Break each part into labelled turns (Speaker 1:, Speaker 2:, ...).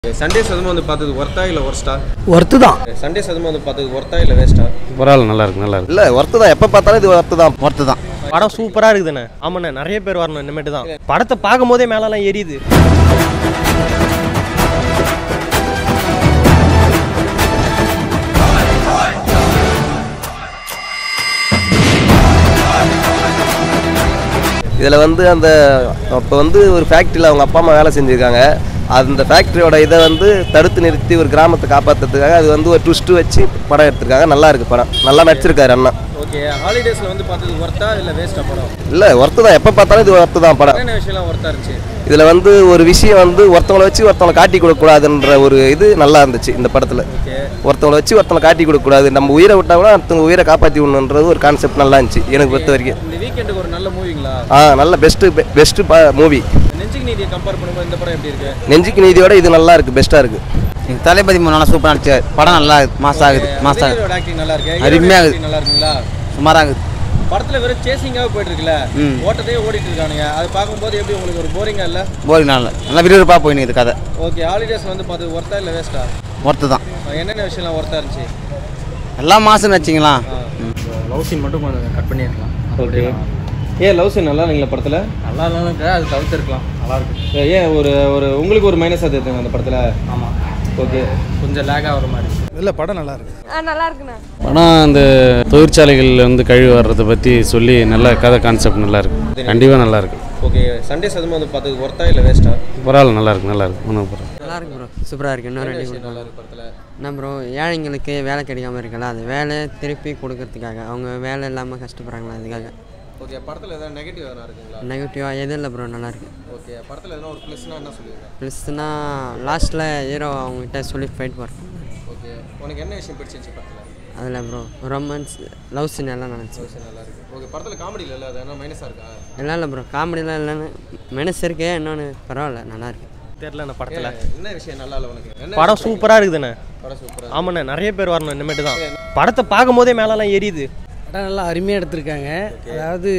Speaker 1: Sunday சதுமா வந்து பார்த்தது ஒர்த்தா இல்லை ஒர்ஸ்டா
Speaker 2: ஒர்த்து தான்
Speaker 1: சண்டே சதுமா வந்து பார்த்தது ஒர்த்தா இல்லை வேஸ்டா
Speaker 3: பரவாயில்ல நல்லா இருக்கு நல்லா இருக்கு
Speaker 4: இல்லை ஒர்த்து தான் எப்போ பார்த்தாலும் இது ஒர்த்து தான்
Speaker 2: ஒர்த்து தான்
Speaker 5: படம் சூப்பராக இருக்குதுண்ணே ஆமாண்ணே நிறைய பேர் வரணும் இனிமேட்டு தான் படத்தை பார்க்கும் போதே மேலெல்லாம் எரியுது
Speaker 4: இதில் வந்து அந்த அப்போ வந்து ஒரு ஃபேக்ட்ரியில் அவங்க அப்பா அம்மா வேலை செஞ்சுருக்காங்க அந்த ஃபேக்ட்ரியோட இதை வந்து தடுத்து நிறுத்தி ஒரு கிராமத்தை காப்பாற்றுறதுக்காக அது வந்து ஒரு ட்விஸ்ட்டு வச்சு படம் எடுத்திருக்காங்க நல்லா இருக்கு படம் நல்லா நடிச்சிருக்காரு அண்ணா
Speaker 1: ஓகே ஹாலிடேஸில் வந்து பார்த்தது ஒர்த்தா இல்லை வேஸ்டா படம்
Speaker 4: இல்லை ஒர்த்து தான் எப்போ பார்த்தாலும் இது ஒர்த்து தான் படம்
Speaker 1: என்னென்ன விஷயம்லாம் ஒர்த்தா இருந்துச்சு
Speaker 4: இதில் வந்து ஒரு விஷயம் வந்து ஒருத்தவங்களை வச்சு ஒருத்தவங்களை காட்டி கொடுக்கக்கூடாதுன்ற ஒரு இது நல்லா இருந்துச்சு இந்த படத்தில்
Speaker 1: ஓகே
Speaker 4: ஒருத்தவங்களை வச்சு ஒருத்தவங்களை காட்டி கொடுக்கக்கூடாது நம்ம உயிரை விட்டா கூட அடுத்தவங்க உயிரை காப்பாற்றி விடணுன்றது ஒரு கான்செப்ட் நல்லா இருந்துச்சு எனக்கு பொறுத்த வரைக்கும்
Speaker 1: இந்த வீக்கெண்டுக்கு ஒரு நல்ல மூவிங்களா
Speaker 4: ஆ நல்ல பெஸ்ட்டு பெஸ்ட்டு மூவி
Speaker 1: நெஞ்சுக்கு நீதியை கம்பேர் பண்ணும்போது இந்த படம் எப்படி இருக்கு
Speaker 4: நெஞ்சுக்கு நீதியோட இது நல்லா இருக்கு பெஸ்ட்டாக இருக்கு
Speaker 2: எங்கள் தளபதி மூணு நல்லா சூப்பராக நடிச்சார் படம் நல்லா இருக்குது மாசம் ஆகுது மாசம் ஆகுது
Speaker 1: உதயநிதியோட ஆக்டிங் நல்லா இருக்கு
Speaker 2: அருமையா
Speaker 1: ஹீரோட
Speaker 2: இருக்கு.
Speaker 1: acting நல்லா இருக்குங்களா
Speaker 2: சுமாராக இருக்குது
Speaker 1: படத்துல வெறும் சேசிங்காக போயிட்டு இருக்குல்ல
Speaker 2: ம்.
Speaker 1: ஓட்டத்தையே ஓடிட்டு இருக்கானுங்க அது பார்க்கும்போது எப்படி உங்களுக்கு ஒரு போரிங்கா இல்ல
Speaker 2: போரிங் நல்லா நல்லா விறுவிறுப்பாக போயின்னு இது கதை
Speaker 1: ஓகே ஹாலிடேஸ்ல வந்து பார்த்தது ஒர்த்தா இல்லை வேஸ்டா
Speaker 2: ஒர்த்து தான்
Speaker 1: என்னென்ன விஷயம்லாம் ஒர்த்தா இருந்துச்சு
Speaker 2: எல்லாம் மாதம் வச்சிங்களா
Speaker 6: லவ் சீன் மட்டும் கொஞ்சம் கட் பண்ணியிருக்கலாம்
Speaker 1: ஓகே ஏன் லவ் சீன் நல்லா இல்லைங்களா படத்துல
Speaker 6: நல்லா இல்லைன்னு அது தவிர்த்துருக்கலாம் நல்லா இருக்கு
Speaker 1: ஏன் ஒரு ஒரு உங்களுக்கு ஒரு மைனஸ் அது இருக்குங்க அந்த படத்துல
Speaker 6: ஆமாம்
Speaker 1: ஓகே
Speaker 6: கொஞ்சம் லேக் ஆகிற மாதிரி
Speaker 2: இல்லை படம் நல்லா இருக்கு
Speaker 7: ஆ நல்லா இருக்குண்ணா
Speaker 3: படம் அந்த தொழிற்சாலைகள் வந்து கழிவு வர்றதை பற்றி சொல்லி நல்ல கதை கான்செப்ட் நல்லா இருக்கு கண்டிப்பாக நல்லா இருக்கு
Speaker 1: ஓகே சண்டே சதுமா வந்து பார்த்தது ஒர்த்தா இல்லை வேஸ்டா
Speaker 3: பரவாயில்ல நல்லா இருக்கு நல்லா இருக்கு ஒன்றும் பரவாயில்ல
Speaker 8: நல்லா இருக்கு ப்ரோ சூப்பராக இருக்கு இன்னும் ரெண்டு
Speaker 1: விஷயம் நல்லா இருக்கு படத்துல
Speaker 8: என்ன ப்ரோ ஏழைங்களுக்கு வேலை கிடைக்காம இருக்குல்ல அது வேலை திருப்பி கொடுக்கறதுக்காக அவங்க வேலை இல்லாமல் கஷ்டப்படுறாங்களா அதுக்காக
Speaker 1: ஓகே படத்துல ஏதாவது நெகட்டிவ் எதனா இருக்குங்களா
Speaker 8: நெகட்டிவாக எதுவும் இல்லை ப்ரோ நல்லா இருக்கு
Speaker 1: ஓகே படத்துல எதனா ஒரு ப்ளஸ்னா என்ன சொல்லுவீங்க
Speaker 8: ப்ளஸ்னா லாஸ்ட்டில் ஹீரோ அவங்ககிட்ட சொல்லி ஃபைட் பண்ணுறோம்
Speaker 1: ஓகே உனக்கு என்ன விஷயம் பிடிச்சிருந்துச்சு படத்துல
Speaker 8: அதில் ப்ரோ ரொமான்ஸ் லவ் சீன் எல்லாம் நினச்சி
Speaker 1: விஷயம் நல்லா இருக்கு ஓகே படத்துல காமெடி இல்லை அது என்ன மைனஸா இருக்கா
Speaker 8: எல்லாம் இல்லை ப்ரோ காமெடிலாம் இல்லைன்னு மெனஸ் இருக்கு இன்னொன்று பரவாயில்ல நல்லா இருக்கு
Speaker 5: தெரிலண்ணே படத்தில்
Speaker 1: என்ன விஷயம் நல்லா இல்லை உனக்கு என்ன
Speaker 5: படம் சூப்பராக இருக்குதுண்ணே
Speaker 1: படம் சூப்பரா
Speaker 5: ஆமாண்ணே நிறைய பேர் வரணும் இனிமேட்டு தான் படத்தை பார்க்கும் போதே மேலெல்லாம் எரியுது
Speaker 9: படம் நல்லா அருமையாக எடுத்திருக்காங்க அதாவது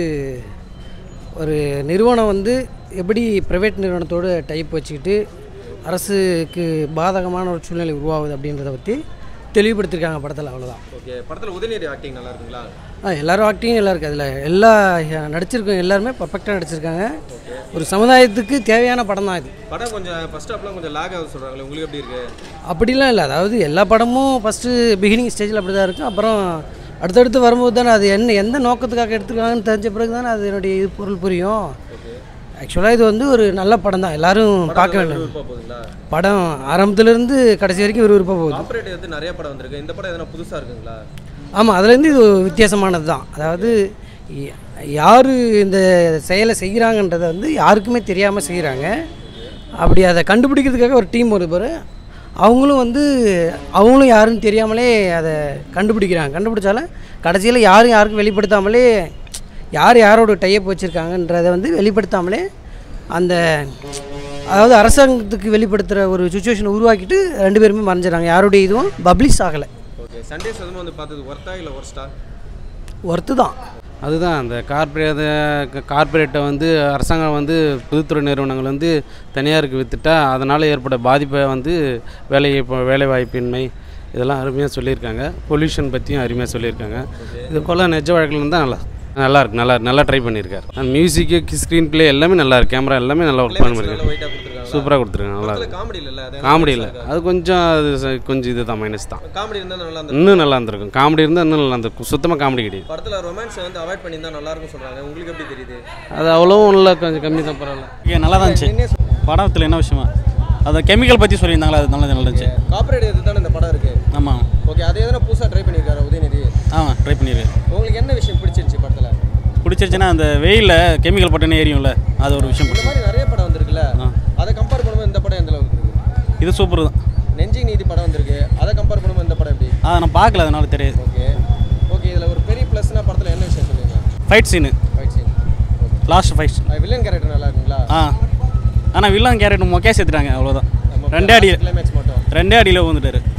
Speaker 9: ஒரு நிறுவனம் வந்து எப்படி ப்ரைவேட் நிறுவனத்தோடு டைப் வச்சுக்கிட்டு அரசுக்கு பாதகமான ஒரு சூழ்நிலை உருவாகுது அப்படின்றத பற்றி தெளிவுபடுத்தியிருக்காங்க படத்தில் அவ்வளோதான்
Speaker 1: ஓகே படத்துல உதயநிதி ஆக்டிங் நல்லா இருக்குங்களா
Speaker 9: ஆ எல்லாரும் ஆக்டிங்கும் நல்லா இருக்குது அதில் எல்லா நடிச்சிருக்கவங்க எல்லாருமே பர்ஃபெக்டாக நடிச்சிருக்காங்க ஒரு சமுதாயத்துக்கு தேவையான படம் தான் இது
Speaker 1: படம் கொஞ்சம் ஃபர்ஸ்ட் ஹாப்லாம் கொஞ்சம் லாக் ஆகுது சொல்றாங்களே உங்களுக்கு எப்படி இருக்கு
Speaker 9: அப்படிலாம் இல்லை அதாவது எல்லா படமும் ஃபஸ்ட்டு பிகினிங் ஸ்டேஜில் அப்படி தான் இருக்கும் அப்புறம் அடுத்தடுத்து வரும்போது தானே அது என்ன எந்த நோக்கத்துக்காக எடுத்துருக்காங்கன்னு தெரிஞ்ச பிறகு தானே அதனுடைய இது பொருள் புரியும் ஆக்சுவலாக இது வந்து ஒரு நல்ல படம் தான் எல்லாரும் பார்க்க வேண்டும்
Speaker 1: விருப்பம் போகுதுங்களா
Speaker 9: படம் ஆரம்பத்துலேருந்து கடைசி வரைக்கும் விறுவிறுப்பாக போகுது
Speaker 1: ஆப்ரேட் வந்து நிறைய படம் வந்திருக்கு இந்த படம் எதனா புதுசா இருக்குங்களா
Speaker 9: ஆமாம் அதுலேருந்து இது வித்தியாசமானது தான் அதாவது யார் இந்த செயலை செய்கிறாங்கன்றதை வந்து யாருக்குமே தெரியாமல் செய்கிறாங்க அப்படி அதை கண்டுபிடிக்கிறதுக்காக ஒரு டீம் ஒரு பேர் அவங்களும் வந்து அவங்களும் யாருன்னு தெரியாமலே அதை கண்டுபிடிக்கிறாங்க கண்டுபிடிச்சாலும் கடைசியில் யாரும் யாருக்கும் வெளிப்படுத்தாமலே யார் யாரோட டைப் வச்சுருக்காங்கன்றதை வந்து வெளிப்படுத்தாமலே அந்த அதாவது அரசாங்கத்துக்கு வெளிப்படுத்துகிற ஒரு சுச்சுவேஷனை உருவாக்கிட்டு ரெண்டு பேருமே மறைஞ்சிடறாங்க யாருடைய இதுவும் பப்ளிஷ் ஆகலை
Speaker 1: ஓகே சண்டே சதுமா வந்து பார்த்தது ஒர்த்தா இல்லை ஒர்ஸ்டா
Speaker 9: ஒர்த்து தான்
Speaker 3: அதுதான் அந்த கார்பரேட் கார்பரேட்டை வந்து அரசாங்கம் வந்து பொதுத்துறை நிறுவனங்கள் வந்து தனியாருக்கு விற்றுட்டா அதனால் ஏற்பட பாதிப்பை வந்து வேலை வேலை வாய்ப்பின்மை இதெல்லாம் அருமையாக சொல்லியிருக்காங்க பொல்யூஷன் பற்றியும் அருமையாக சொல்லியிருக்காங்க இது போல் நிஜ வழக்கில் இருந்தால் நல்லா நல்லா இருக்கு நல்லா நல்லா ட்ரை பண்ணியிருக்காரு அந்த மியூசிக்கு ஸ்க்ரீன் ப்ளே எல்லாமே நல்லா இருக்கு கேமரா எல்லாமே நல்லா ஒர்க்
Speaker 1: நல்லா
Speaker 3: பண்ணிருக்காரு
Speaker 1: வெயிட்டா கொடுத்துருக்காங்க
Speaker 3: சூப்பராக கொடுத்துருக்காங்க நல்லா
Speaker 1: படத்துல
Speaker 3: இருக்கு
Speaker 1: காமெடி இல்ல அது
Speaker 3: காமெடி இல்லை அது கொஞ்சம் அது ச- கொஞ்சம் இதுதான் மைனஸ் தான்
Speaker 1: காமெடி இருந்தா நல்லா இருந்திருக்கும்
Speaker 3: இன்னும் நல்லா இருந்திருக்கும் காமெடி இருந்தால் இன்னும் நல்லா இருந்திருக்கும் சுத்தமாக காமெடி கிடையாது
Speaker 1: படத்துல ரொமான்ஸ் வந்து அவாய்ட் பண்ணியிருந்தா நல்லா இருக்கும் சொல்றாங்க உங்களுக்கு எப்படி தெரியுது
Speaker 3: அது அவ்வளோவும் இல்லை கொஞ்சம் கம்மி தான் பரவாயில்ல
Speaker 6: ஓகே நல்லா தான் இருந்துச்சு படத்தில் என்ன விஷயமா அந்த கெமிக்கல் பற்றி சொல்லியிருந்தாங்களா அது நல்லா நல்லா இருந்துச்சு
Speaker 1: காப்பரேட் எது தானே இந்த படம் இருக்கு
Speaker 6: ஆமாம்
Speaker 1: ஓகே அதே தானே புதுசா ட்ரை பண்ணியிருக்காரு உதயநிதி
Speaker 6: ஆமாம் ட்ரை பண்ணியிருக்கேன்
Speaker 1: உங்களுக்கு என்ன விஷயம் பிடிச்சிருந்துச்சு படத்துல
Speaker 6: பிடிச்சிருச்சுன்னா அந்த வெயிலில் கெமிக்கல் பட்டனே எரியும்ல அது ஒரு விஷயம்
Speaker 1: இந்த மாதிரி நிறைய படம் வந்திருக்குல்ல
Speaker 6: ஆ.
Speaker 1: அதை கம்பேர் பண்ணும்போது இந்த படம் எந்த அளவுக்கு இருக்கு
Speaker 6: இது சூப்பர் தான்
Speaker 1: நெஞ்சி நீதி படம் வந்திருக்கு அதை கம்பேர் பண்ணும்போது இந்த படம் எப்படி
Speaker 6: ஆ நான் பார்க்கல அதனால தெரியாது
Speaker 1: ஓகே ஓகே இதுல ஒரு பெரிய ப்ளஸ்னா படத்துல என்ன விஷயம் சொல்லுவீங்க
Speaker 6: fight scene
Speaker 1: fight scene
Speaker 6: last fight
Speaker 1: villain character நல்லா இருக்குங்களா
Speaker 6: ஆ ஆனால் வில்லன் கேரக்டர் மொக்கையாக சேர்த்துட்டாங்க அவ்வளோதான் ரெண்டே அடி
Speaker 1: கிளைமேக்ஸ் மட்டும்
Speaker 6: ரெண்டே அடியில் வந்துட்டாரு